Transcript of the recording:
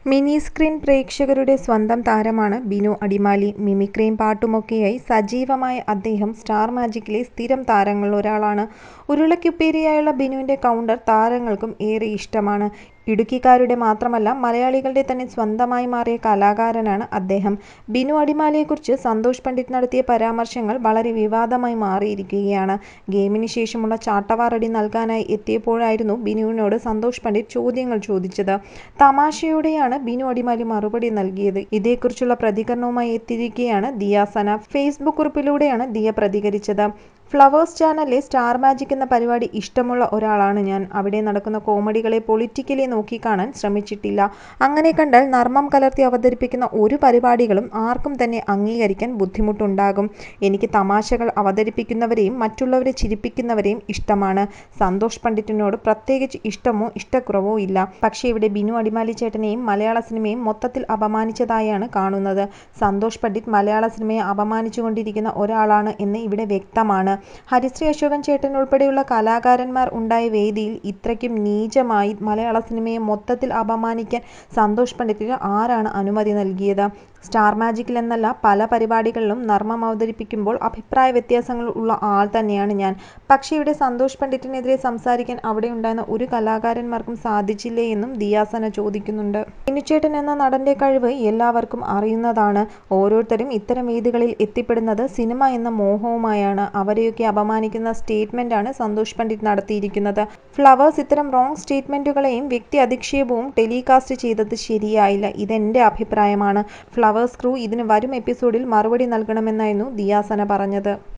Mini screen പ്രേക്ഷകരുടെ സ്വന്തം താരമാണ് ബിനു അടിമാലി. മിമിക്രിയും പാട്ടുമൊക്കെയായി സജീവമായ അദ്ദേഹം സ്റ്റാർ മാജിക്കിലെ സ്ഥിരം താരങ്ങളിലൊരാളാണ്. ഉരുളയ്ക്കുപ്പേരിയായുള്ള ബിനുവിന്റെ കൗണ്ടർ താരങ്ങൾക്കും ഏറെ ഇഷ്ടമാണ്. ഇടുക്കിക്കാരുടെ മാത്രമല്ല മലയാളികളുടെ തന്നെ സ്വന്തമായി മാറിയ കലാകാരനാണ് അദ്ദേഹം. ബിനു അടിമാലിയെക്കുറിച്ച് സന്തോഷ് പണ്ഡിറ്റ് നടത്തിയ പരാമർശങ്ങൾ വളരെ വിവാദമായി മാറിയിരിക്കുകയാണ്. ഗെയിമിന് ശേഷമുള്ള ചാട്ടവാറടി നൽകാനായി എത്തിയപ്പോഴായിരുന്നു ബിനുവിനോട് സന്തോഷ് പണ്ഡിറ്റ് ചോദ്യങ്ങൾ ചോദിച്ചത്. തമാശയോടെയാണ് ബിനു അടിമാലി മറുപടി നൽകിയത്. ഇതേക്കുറിച്ചുള്ള പ്രതികരണവുമായി എത്തിയിരിക്കുകയാണ് ദിയ സന. ഫേസ്ബുക്ക് കുറിപ്പിലൂടെയാണ് ദിയ പ്രതികരിച്ചത്. ഫ്ലവേഴ്സ് ചാനലിലെ സ്റ്റാർ മാജിക് എന്ന പരിപാടി ഇഷ്ടമുള്ള ഒരാളാണ് ഞാൻ. അവിടെ നടക്കുന്ന കോമഡികളെ പൊളിറ്റിക്കലി നോക്കിക്കാണാൻ ശ്രമിച്ചിട്ടില്ല. അങ്ങനെ കണ്ടാൽ നർമ്മം കലർത്തി അവതരിപ്പിക്കുന്ന ഒരു പരിപാടികളും ആർക്കും തന്നെ അംഗീകരിക്കാൻ ബുദ്ധിമുട്ടുണ്ടാകും. എനിക്ക് തമാശകൾ അവതരിപ്പിക്കുന്നവരെയും മറ്റുള്ളവരെ ചിരിപ്പിക്കുന്നവരെയും ഇഷ്ടമാണ്. സന്തോഷ് പണ്ഡിറ്റിനോട് പ്രത്യേകിച്ച് ഇഷ്ടമോ ഇഷ്ടക്കുറവോ ഇല്ല. പക്ഷേ ഇവിടെ ബിനു അടിമാലി ചേട്ടനെയും മലയാള സിനിമയെയും മൊത്തത്തിൽ അപമാനിച്ചതായാണ് കാണുന്നത്. സന്തോഷ് പണ്ഡിറ്റ് മലയാള സിനിമയെ അപമാനിച്ചുകൊണ്ടിരിക്കുന്ന ഒരാളാണ് എന്ന് ഇവിടെ വ്യക്തമാണ്. ഹരിശ്രീ അശോകൻ ചേട്ടൻ ഉൾപ്പെടെയുള്ള കലാകാരന്മാർ ഉണ്ടായ വേദിയിൽ ഇത്രയ്ക്കും നീചമായി മലയാള സിനിമയെ മൊത്തത്തിൽ അപമാനിക്കാൻ സന്തോഷ് പണ്ഡിറ്റിന് ആരാണ് അനുമതി നൽകിയത്. സ്റ്റാർ മാജിക്കിൽ എന്നല്ല പല പരിപാടികളിലും നർമ്മം അവതരിപ്പിക്കുമ്പോൾ അഭിപ്രായ വ്യത്യാസങ്ങൾ ഉള്ള ആൾ തന്നെയാണ് ഞാൻ. പക്ഷേ ഇവിടെ സന്തോഷ് പണ്ഡിറ്റിനെതിരെ സംസാരിക്കാൻ അവിടെയുണ്ടായിരുന്ന ഒരു കലാകാരന്മാർക്കും സാധിച്ചില്ലേ എന്നും ദിയ സന ചോദിക്കുന്നുണ്ട്. ബിനുചേട്ടൻ എന്ന നടന്റെ കഴിവ് എല്ലാവർക്കും അറിയുന്നതാണ്. ഓരോരുത്തരും ഇത്തരം വേദികളിൽ എത്തിപ്പെടുന്നത് സിനിമ എന്ന മോഹവുമായാണ്. അവരെയൊക്കെ അപമാനിക്കുന്ന സ്റ്റേറ്റ്മെന്റാണ് സന്തോഷ് പണ്ഡിറ്റ് നടത്തിയിരിക്കുന്നത്. ഫ്ലവേഴ്സ് ഇത്തരം റോങ് സ്റ്റേറ്റ്മെന്റുകളെയും വ്യക്തി അധിക്ഷേപവും ടെലികാസ്റ്റ് ചെയ്തത് ശരിയായില്ല. ഇതെന്റെ അഭിപ്രായമാണ്. ഫ്ലവേഴ്സ് ക്രൂ ഇതിന് വരും എപ്പിസോഡിൽ മറുപടി നൽകണമെന്നായിരുന്നു ദിയ സന പറഞ്ഞത്.